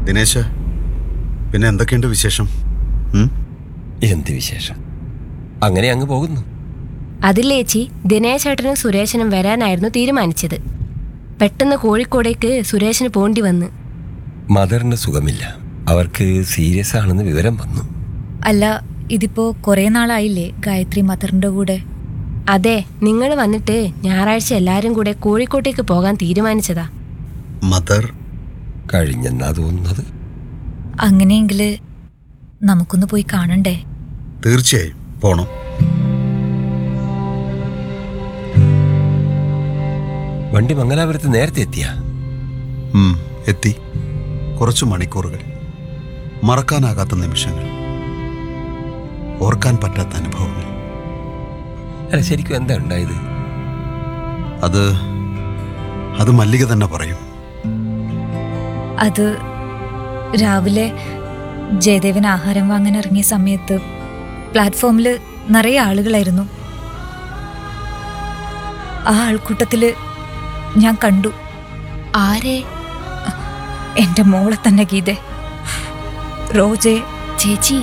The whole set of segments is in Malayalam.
ദിനേശ് പിന്നെ എന്തൊക്കെയുണ്ട് വിശേഷം ഉം? എന്ത് വിശേഷം അങ്ങനെ അങ്ങ് പോകുന്നു അതിലേച്ചി ദിനേശേട്ടനും സുരേഷനും വരാനായിരുന്നു തീരുമാനിച്ചത് പെട്ടെന്ന് കോഴിക്കോടേക്ക് സുരേഷിന് പോണ്ടി വന്ന് മദറിന് സുഖമില്ല അവർക്ക് സീരിയസ് ആണെന്ന് വിവരം വന്നു അല്ല ഇതിപ്പോ കുറെ നാളായില്ലേ ഗായത്രി മദറിന്റെ കൂടെ അതെ നിങ്ങൾ വന്നിട്ട് ഞായറാഴ്ച എല്ലാരും കൂടെ കോഴിക്കോട്ടേക്ക് പോകാൻ തീരുമാനിച്ചതാ മദർ കഴിഞ്ഞെന്നാ തോന്നുന്നത് അങ്ങനെയെങ്കില് നമുക്കൊന്ന് പോയി കാണണ്ടേ തീർച്ചയായും പോണം വണ്ടി മംഗലാപുരത്ത് നേരത്തെ എത്തിയ ഉം, എത്തി കുറച്ചു മണിക്കൂറുകൾ മറക്കാനാകാത്ത നിമിഷങ്ങൾ ഓർക്കാൻ പറ്റാത്ത അനുഭവങ്ങൾ അല്ല ശരിക്കും എന്താ ഉണ്ടായത് അത് അത് മല്ലിക തന്നെ പറയും അത് രാവിലെ ജയദേവൻ ആഹാരം വാങ്ങാൻ ഇറങ്ങിയ സമയത്ത് പ്ലാറ്റ്ഫോമിൽ നിറയെ ആളുകളായിരുന്നു ആ ആൾക്കൂട്ടത്തില് ഞാൻ കണ്ടു ആരെ എന്റെ മോളെ തന്നെ ഗീതെ റോജെ ചേച്ചി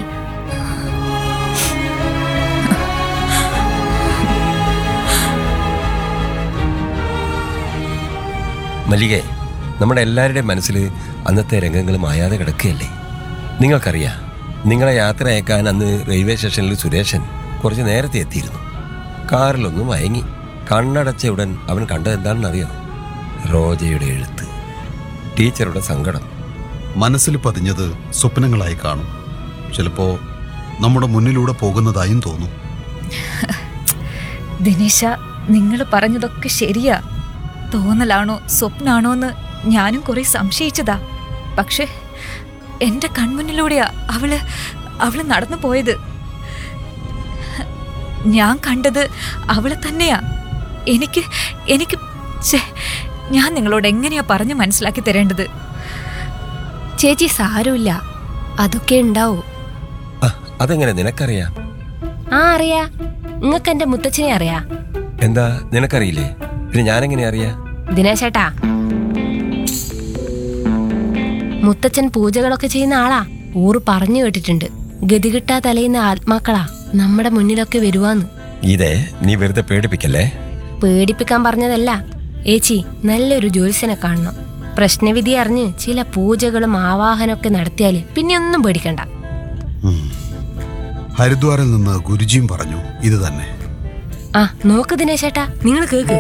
മല്ലികെ നമ്മുടെ എല്ലാവരുടെയും മനസ്സിൽ അന്നത്തെ രംഗങ്ങൾ മായാതെ കിടക്കുകയല്ലേ നിങ്ങൾക്കറിയാം നിങ്ങളെ യാത്ര അയക്കാൻ അന്ന് റെയിൽവേ സ്റ്റേഷനിൽ സുരേഷൻ കുറച്ച് നേരത്തെ എത്തിയിരുന്നു കാറിലൊന്ന് മയങ്ങി കണ്ണടച്ച ഉടൻ അവൻ കണ്ടത് എന്താണെന്ന് അറിയാം റോജയുടെ എഴുത്ത് ടീച്ചറുടെ സങ്കടം മനസ്സിൽ പതിഞ്ഞത് സ്വപ്നങ്ങളായി കാണും ചിലപ്പോ നമ്മുടെ മുന്നിലൂടെ പോകുന്നതായും തോന്നും ദിനേശ നിങ്ങൾ പറഞ്ഞതൊക്കെ ശരിയാ തോന്നലാണോ സ്വപ്നാണോ എന്ന് ഞാനും കുറെ സംശയിച്ചതാ പക്ഷെ എന്റെ കൺമുന്നിലൂടെയാ അവള് അവള് നടന്നു പോയത് ഞാൻ കണ്ടത് അവളെ തന്നെയാ എനിക്ക് എനിക്ക് ഛെ, ഞാൻ നിങ്ങളോട് എങ്ങനെയാ പറഞ്ഞു മനസ്സിലാക്കി തരേണ്ടത് ചേച്ചി സാരമില്ല അതൊക്കെ ഉണ്ടാവും ആ അതെങ്ങനെ നിനക്കറിയാം ആ അറിയാ നിങ്ങൾക്ക് എന്റെ മുത്തച്ഛനെ അറിയാ എന്താ നിനക്കറിയില്ലേ പിന്നെ ഞാനെങ്ങനെ അറിയാ ദിനേശേട്ടാ മുത്തച്ഛൻ പൂജകളൊക്കെ ചെയ്യുന്ന ആളാ ഊറ് പറഞ്ഞു കേട്ടിട്ടുണ്ട് ഗതികിട്ടാ തലയുന്ന ആത്മാക്കളാ നമ്മുടെ മുന്നിലൊക്കെ വരുവാന്ന് ഇതേ നീ വെറുതെ പേടിപ്പിക്കല്ലേ പേടിപ്പിക്കാൻ പറഞ്ഞതല്ല ഏച്ചി നല്ലൊരു ജ്യോത്സ്യനെ കാണണം പ്രശ്നവിധി അറിഞ്ഞ് ചില പൂജകളും ആവാഹനമൊക്കെ നടത്തിയാല് പിന്നെ ഒന്നും പേടിക്കണ്ട ഉം. ഹരിദ്വാറിൽ നിന്ന് ഗുരുജിയും പറഞ്ഞു ഇത് തന്നെ ആ നോക്ക് ദിനേശേട്ടാ നിങ്ങൾ കേക്ക്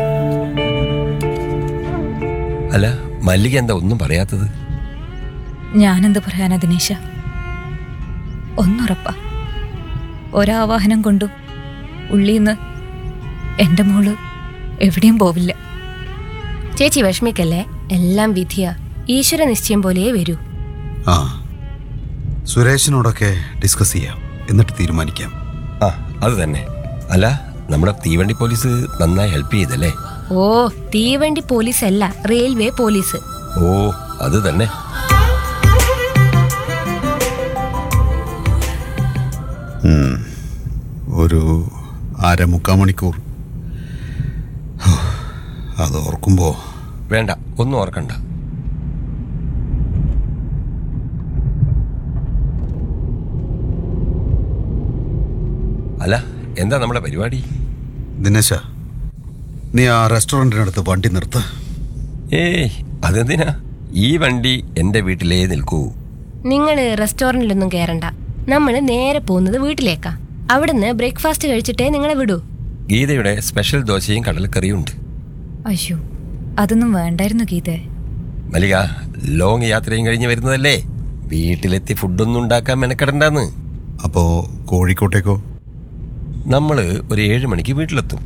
അല്ല മല്ലിക എന്താ ഒന്നും പറയാത്തത് ഞാനെന്ത് പറയാനാ ദിനേശ ഒന്നുറപ്പാ ഒരാവാഹനം കൊണ്ടും ഉള്ളീന്ന് എന്റെ മോള് എവിടെയും പോവില്ല ചേച്ചി വിഷമിക്കല്ലേ എല്ലാം വിധിയാ ഈശ്വര നിശ്ചയം പോലെയേ വരൂ ആ സുരേഷിനോടൊക്കെ ഡിസ്കസ് ചെയ്യാം എന്നിട്ട് തീരുമാനിക്കാം ആ അത് തന്നെ അല്ല നമ്മുടെ തീവണ്ടി പോലീസ് നന്നായി ഹെൽപ്പ് ചെയ്തല്ലേ ഓ തീവണ്ടി പോലീസ് അല്ല റെയിൽവേ പോലീസ് ഓ അത് തന്നെ ഉം. ഒരു അരമുക്കാൽ മണിക്കൂർ ഹോ, അത് ഓർക്കുമ്പോ വേണ്ട ഒന്നും ഓർക്കണ്ട അല്ല എന്താ നമ്മുടെ പരിപാടി ദിനേശ നീ ആ റെസ്റ്റോറൻറ്റിനടുത്ത് വണ്ടി നിർത്ത് ഏയ് അതെന്തിനാ ഈ വണ്ടി എൻ്റെ വീട്ടിലേ നിൽക്കൂ നിങ്ങൾ റെസ്റ്റോറൻറ്റിലൊന്നും കയറണ്ട നമ്മൾ നേരെ പോകുന്നത് വീട്ടിലേക്കാ അവിടുന്ന് ബ്രേക്ക്ഫാസ്റ്റ് കഴിച്ചിട്ടേ നിങ്ങളെ വിടൂ ഗീതയുടെ സ്പെഷ്യൽ ദോശയും കടലക്കറിയും ഉണ്ട് അയ്യോ അതൊന്നും വേണ്ടായിരുന്നു ഗീതേ മല്ലിക ലോങ് യാത്രയും കഴിഞ്ഞ് വരുന്നതല്ലേ വീട്ടിലെത്തി ഫുഡൊന്നും ഉണ്ടാക്കാൻ മെനക്കെടണ്ടെന്ന് അപ്പോ കോഴിക്കോട്ടേക്കോ നമ്മൾ ഒരു ഏഴ് മണിക്ക് വീട്ടിലെത്തും